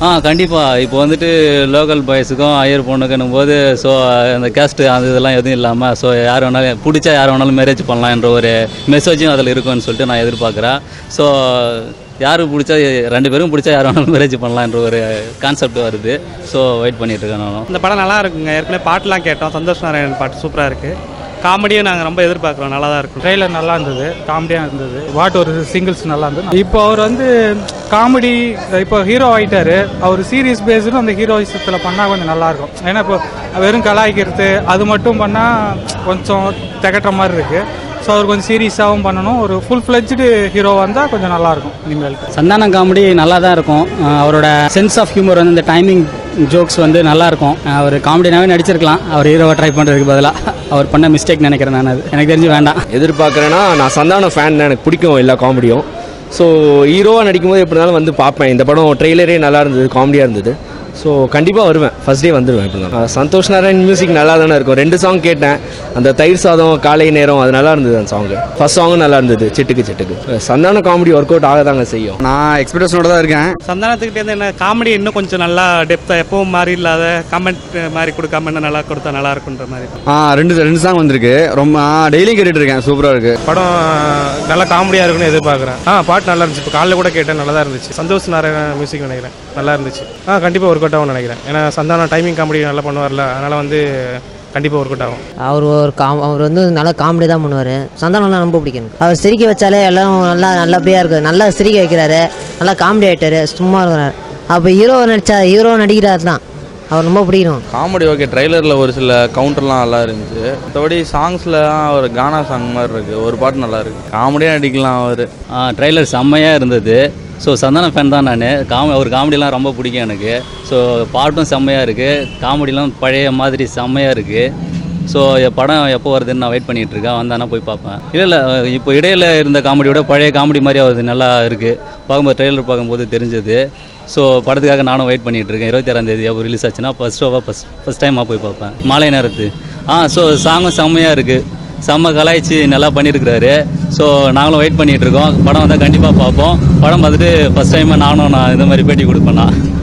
ஆ கண்டிப்பாக இப்போ வந்துட்டு லோக்கல் பாய்ஸுக்கும் ஐயர் பொண்ணுக்குன்னும் போது ஸோ அந்த கேஸ்ட்டு அந்த இதெல்லாம் எதுவும் இல்லாமல் ஸோ யார் வேணாலும் பிடிச்சா யார் வேணாலும் மேரேஜ் பண்ணலான்ற ஒரு மெசேஜும் அதில் இருக்கும்னு சொல்லிட்டு நான் எதிர்பார்க்குறேன் ஸோ யாருக்கு பிடிச்சா ரெண்டு பேரும் பிடிச்சா யார் வேணாலும் மேரேஜ் பண்ணலான்ற ஒரு கான்செப்ட் வருது ஸோ வெயிட் பண்ணிட்டு இருக்கேன் நானும் இந்த படம் நல்லா இருக்குங்க ஏற்கனவே பாட்டுலாம் கேட்டோம் சந்தோஷ் நாராயணன் பாட்டு சூப்பராக இருக்குது காமெடியும் நாங்கள் ரொம்ப எதிர்பார்க்குறோம் நல்லா தான் இருக்கும் ட்ரெய்லர் நல்லா இருந்தது காமெடியாக இருந்தது வாட் ஒரு சிங்கிள்ஸ் நல்லா இருந்தது இப்போ அவர் வந்து காமெடி இப்போ ஹீரோ ஆயிட்டாரு அவர் சீரியஸ் பேஸ்டு அந்த ஹீரோயிசத்தில் பண்ணால் கொஞ்சம் நல்லா இருக்கும் ஏன்னா இப்போ வெறும் கலாய்க்கிறது அது மட்டும் பண்ணால் கொஞ்சம் திகட்டுற மாதிரி இருக்கு ஸோ அவர் கொஞ்சம் சீரியஸாகவும் பண்ணணும் ஒரு ஃபுல் ஃப்ளெஜ்டு ஹீரோ வந்தால் கொஞ்சம் நல்லா இருக்கும் இனிமேல் சந்தான காமெடி நல்லா தான் இருக்கும் அஹ் அவரோட சென்ஸ் ஆஃப் ஹியூமர் வந்து இந்த டைமிங் ஜோக்ஸ் வந்து நல்லா இருக்கும் அஹ் அவர் காமெடினாவே நடிச்சிருக்கலாம் அவர் ஹீரோவை ட்ரை பண்ணுறதுக்கு பதிலாக அவர் பண்ண மிஸ்டேக் நினைக்கிறேன் நான் அது எனக்கு தெரிஞ்சு வேண்டாம் எதிர்பார்க்குறேன்னா நான் சந்தான ஃபேன் எனக்கு பிடிக்கும் எல்லா காமெடியும் ஸோ ஹீரோவாக நடிக்கும்போது எப்படி இருந்தாலும் வந்து பார்ப்பேன் இந்த படம் ட்ரெய்லரே நல்லா இருந்தது காமெடியாக இருந்தது ஸோ கண்டிப்பாக வருவேன் ஃபர்ஸ்ட் டே வந்துடுவேன் எப்படி இருந்தாலும். சந்தோஷ் நாராயண் மியூசிக் நல்லா தானே இருக்கும் ரெண்டு சாங் கேட்டேன் அந்த தயிர் சாதம் காலை நேரம் அது நல்லா இருந்தது அந்த சாங்கு ஃபர்ஸ்ட் சாங்கும் நல்லா இருந்தது சிட்டுக்கு சிட்டுக்கு சந்தான காமெடி ஒர்க் அவுட் ஆக தாங்க செய்யும் நான் எக்ஸ்பெக்டேஷனோட தான் இருக்கேன் சந்தானத்துக்கிட்டே என்ன காமெடி இன்னும் கொஞ்சம் நல்லா டெப்த்தாக எப்பவும் மாதிரி இல்லாத கமெண்ட் மாதிரி கொடுக்காம இன்னும் நல்லா கொடுத்தா நல்லா இருக்குன்ற மாதிரி ஆ ரெண்டு ரெண்டு சாங் வந்திருக்கு ரொம்ப டெய்லியும் கேட்டுட்டு இருக்கேன் சூப்பராக இருக்கு படம் நல்லா காமெடியாக இருக்கும்னு எதிர்பார்க்குறேன் ஆ பாட்டு நல்லா இருந்துச்சு இப்போ காலைல கூட கேட்டேன் நல்லா தான் இருந்துச்சு சந்தோஷ் நாராயண மியூசிக் நினைக்கிறேன் நல்லா இருந்துச்சு ஆ கண்டிப்பாக ஒர்க் அவுட் ஆகும் நினைக்கிறேன் ஏன்னா சந்தானம் டைமிங் காமெடி நல்லா பண்ணுவார்ல அதனால் வந்து கண்டிப்பாக ஒர்க் அவுட் ஆகும் அவர் ஒரு காம் அவர் வந்து நல்லா காமெடி தான் பண்ணுவார் சந்தானம்லாம் ரொம்ப பிடிக்கும் எனக்கு. அவர் சிரிக்க வச்சாலே எல்லாம் நல்லா நல்லபடியாக இருக்குது நல்லா சிரிக்க வைக்கிறாரு நல்லா காமெடி ஆகிட்டாரு சும்மா இருக்கிறார் அப்போ ஹீரோ நடிச்சா ஹீரோ நடிக்கிறார் தான் அவர் ரொம்ப பிடிக்கும் காமெடி ஓகே ட்ரைலரில் ஒரு சில கவுண்டர்லாம் நல்லா இருந்துச்சு மற்றபடி சாங்ஸ்லாம் ஒரு கானா சாங் மாதிரி இருக்குது ஒரு பாட்டு நல்லா இருக்குது காமெடியாக நடிக்கலாம் அவர் ட்ரைலர் செம்மையாக இருந்தது ஸோ சந்தான ஃபேன் தான் நான் காமெ அவர் காமெடிலாம் ரொம்ப பிடிக்கும் எனக்கு ஸோ பாட்டும் செம்மையாக இருக்குது காமெடிலாம் பழைய மாதிரி செம்மையாக இருக்குது ஸோ படம் எப்போ வருதுன்னு நான் வெயிட் பண்ணிட்டு இருக்கேன் வந்தானா போய் பார்ப்பேன் இல்லை இல்லை இப்போ இடையில இருந்த காமெடியோட பழைய காமெடி மாதிரி அது நல்லா இருக்குது பார்க்கும்போது ட்ரெய்லர் பார்க்கும்போது தெரிஞ்சது ஸோ படத்துக்காக நானும் வெயிட் பண்ணிட்டு இருக்கேன் இருபத்தி ஆறாம் தேதி அப்போ ரிலீஸ் ஆச்சுன்னா ஃபர்ஸ்ட் ஷோவாக ஃபஸ்ட் ஃபஸ்ட் டைமாக போய் பார்ப்பேன் மாலை நேரத்து ஆ ஸோ சாங்கும் செம்மையாக இருக்குது செம்ம கலாய்ச்சி நல்லா பண்ணியிருக்கிறாரு ஸோ நாங்களும் வெயிட் பண்ணிட்டு இருக்கோம் படம் வந்தால் கண்டிப்பாக பார்ப்போம் படம் பார்த்துட்டு ஃபஸ்ட் டைம் நானும் நான் இந்த மாதிரி பேட்டி கொடுப்பேன் நான்